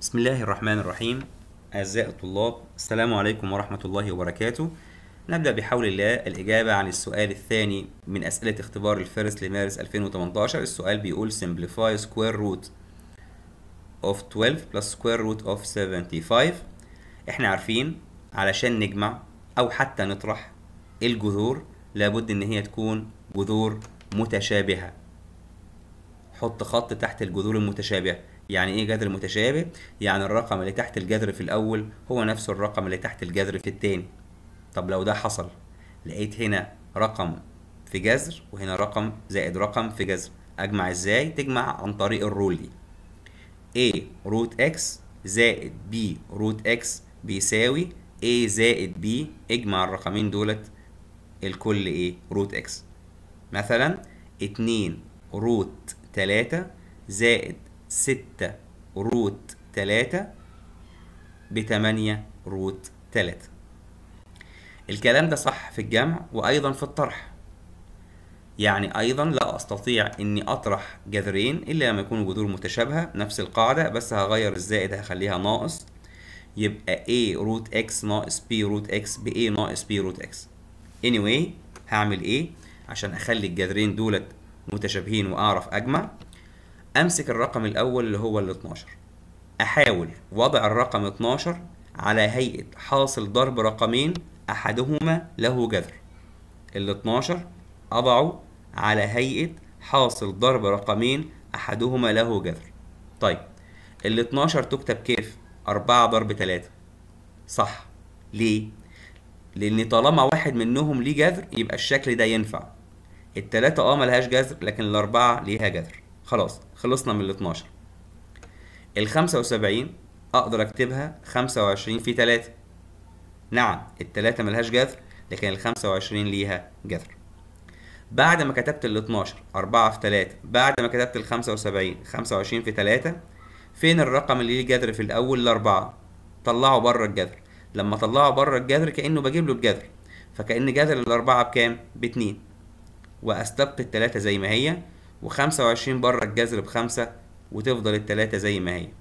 بسم الله الرحمن الرحيم أعزائي الطلاب السلام عليكم ورحمة الله وبركاته نبدأ بحول الله الإجابة عن السؤال الثاني من أسئلة اختبار الفارس لمارس 2018 السؤال بيقول simplify square root of 12 plus square root of 75 احنا عارفين علشان نجمع أو حتى نطرح الجذور لابد إن هي تكون جذور متشابهة حط خط تحت الجذور المتشابهة يعني ايه جذر متشابه يعني الرقم اللي تحت الجذر في الاول هو نفسه الرقم اللي تحت الجذر في التاني طب لو ده حصل لقيت هنا رقم في جذر وهنا رقم زائد رقم في جذر اجمع ازاي تجمع عن طريق الرول دي a روت x زائد b روت x بيساوي a زائد b اجمع الرقمين دولت الكل ايه روت x مثلا اتنين روت تلاتة زائد ستة روت تلاتة بتمانية روت تلاتة الكلام ده صح في الجمع وأيضا في الطرح يعني أيضا لا أستطيع إني أطرح جذرين إلا لما يكونوا جذور متشابهة نفس القاعدة بس هغير الزائد هخليها ناقص يبقى a روت x ناقص b روت x ب a ناقص b روت x anyway هعمل ايه عشان اخلي الجذرين دولت متشابهين واعرف اجمع امسك الرقم الاول اللي هو ال 12 احاول وضع الرقم 12 على هيئة حاصل ضرب رقمين احدهما له جذر ال 12 اضعه على هيئة حاصل ضرب رقمين احدهما له جذر طيب ال 12 تكتب كيف 4 ضرب 3 صح ليه لان طالما واحد منهم ليه جذر يبقى الشكل ده ينفع التلاتة اه ملهاش جذر لكن الاربعة ليها جذر خلاص خلصنا من ال 12 ال 75 اقدر اكتبها 25 في 3 نعم التلاتة ملهاش جذر لكن ال 25 ليها جذر بعد ما كتبت ال 12 4 في 3 بعد ما كتبت ال 75 25 في 3 فين الرقم اللي ليه جذر في الاول الاربعة طلعه بره الجذر لما طلعه بره الجذر كانه بجيب له الجذر فكان جذر الاربعة بكام باتنين واستبقي التلاتة زي ما هي وخمسة وعشرين بره الجذر بخمسة وتفضل التلاتة زي ما هي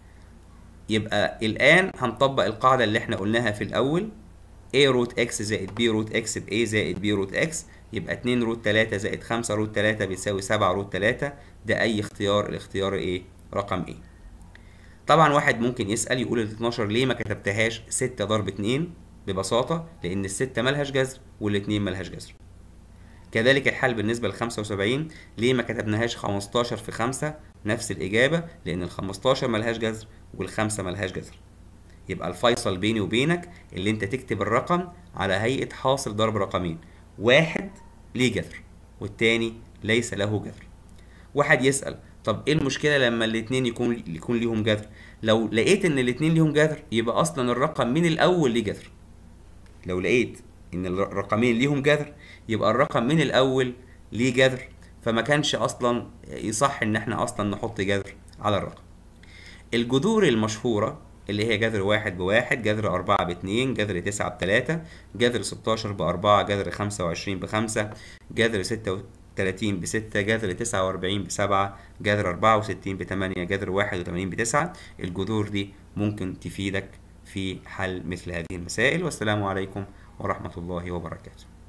يبقى الآن هنطبق القاعدة اللي احنا قلناها في الأول a روت x زائد b روت x ب a زائد b روت x يبقى اتنين روت تلاتة زائد خمسة روت تلاتة بيساوي سبعة روت تلاتة ده أي اختيار الاختيار ايه رقم ايه طبعا واحد ممكن يسأل يقول ال 12 ليه ما كتبتهاش ستة ضرب اتنين ببساطة لأن الستة ملهاش جذر والاتنين ملهاش جذر كذلك الحال بالنسبة ل 75 ليه ما كتبناهاش 15 في 5 نفس الإجابة لأن ال 15 ملهاش جذر والخمسة ملهاش جذر يبقى الفيصل بيني وبينك اللي انت تكتب الرقم على هيئة حاصل ضرب رقمين واحد ليه جذر والتاني ليس له جذر واحد يسأل طب ايه المشكلة لما الاتنين يكون يكون ليهم جذر لو لقيت ان الاتنين ليهم جذر يبقى اصلا الرقم من الاول ليه جذر لو لقيت ان الرقمين ليهم جذر يبقى الرقم من الاول ليه جذر فما كانش اصلا يصح ان احنا اصلا نحط جذر على الرقم الجذور المشهورة اللي هي جذر واحد بواحد جذر أربعة باتنين جذر تسعة بتلاتة جذر ستاشر بأربعة جذر خمسة وعشرين بخمسة جذر ستة وتلاتين بستة جذر تسعة وأربعين بسبعة جذر أربعة وستين بتمانية جذر واحد وتمانين بتسعة الجذور دي ممكن تفيدك في حل مثل هذه المسائل والسلام عليكم ورحمة الله وبركاته